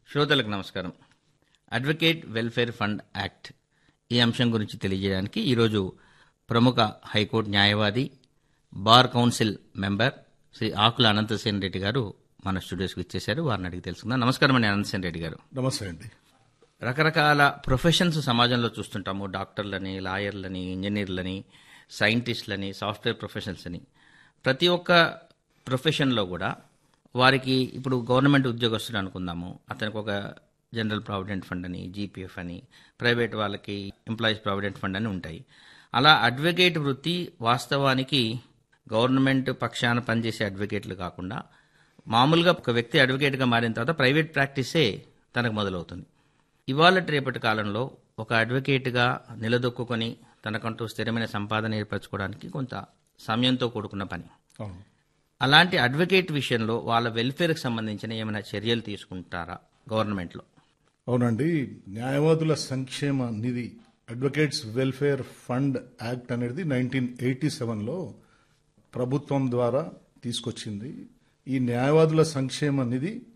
శ్రోతలకు నమస్కారం advocate welfare fund act ఈ అంశం గురించి తెలియజేయడానికి ఈరోజు ప్రముఖ హైకోర్టు న్యాయవాది bar council member Shri Akula Anantasen Reddy గారు మన స్టూడియోస్కి ఇచ్చేశారు వారిని అడిగి తెలుసుకుందాం నమస్కారం అండి అనంతసేన్ రెడ్డి గారు నమస్తే అండి రకరకాల ప్రొఫెషన్స్ సమాజంలో చూస్తుంటాము డాక్టర్లని లాయర్లని ఇంజనీర్లని సైంటిస్టులని సాఫ్ట్వేర్ ప్రొఫెషనల్స్ అని ప్రతి ఒక్క ప్రొఫెషన్లో కూడా వారికి ఇప్పుడు గవర్నమెంట్ ఉద్యోగస్తులు అనుకుందాము అతనికి ఒక జనరల్ ప్రావిడెంట్ ఫండ్ అని జీపీఎఫ్ అని ప్రైవేట్ వాళ్ళకి ఎంప్లాయీస్ ప్రావిడెంట్ ఫండ్ అని ఉంటాయి అలా అడ్వకేట్ వృత్తి వాస్తవానికి గవర్నమెంట్ పక్షాన పనిచేసే అడ్వకేట్లు కాకుండా మామూలుగా ఒక వ్యక్తి అడ్వకేట్గా మారిన తర్వాత ప్రైవేట్ ప్రాక్టీసే తనకు మొదలవుతుంది ఇవాళ రేపటి కాలంలో ఒక అడ్వకేట్గా నిలదొక్కుని తనకంటూ స్థిరమైన సంపాదన ఏర్పరచుకోవడానికి కొంత సమయంతో కూడుకున్న పని అవును అలాంటి అడ్వకేట్ విషయంలో వాళ్ళ వెల్ఫేర్కి సంబంధించిన ఏమైనా చర్యలు తీసుకుంటారా గవర్నమెంట్లో అవునండి న్యాయవాదుల సంక్షేమ నిధి అడ్వకేట్స్ వెల్ఫేర్ ఫండ్ యాక్ట్ అనేది నైన్టీన్ ఎయిటీ సెవెన్లో ప్రభుత్వం ద్వారా తీసుకొచ్చింది ఈ న్యాయవాదుల సంక్షేమ నిధి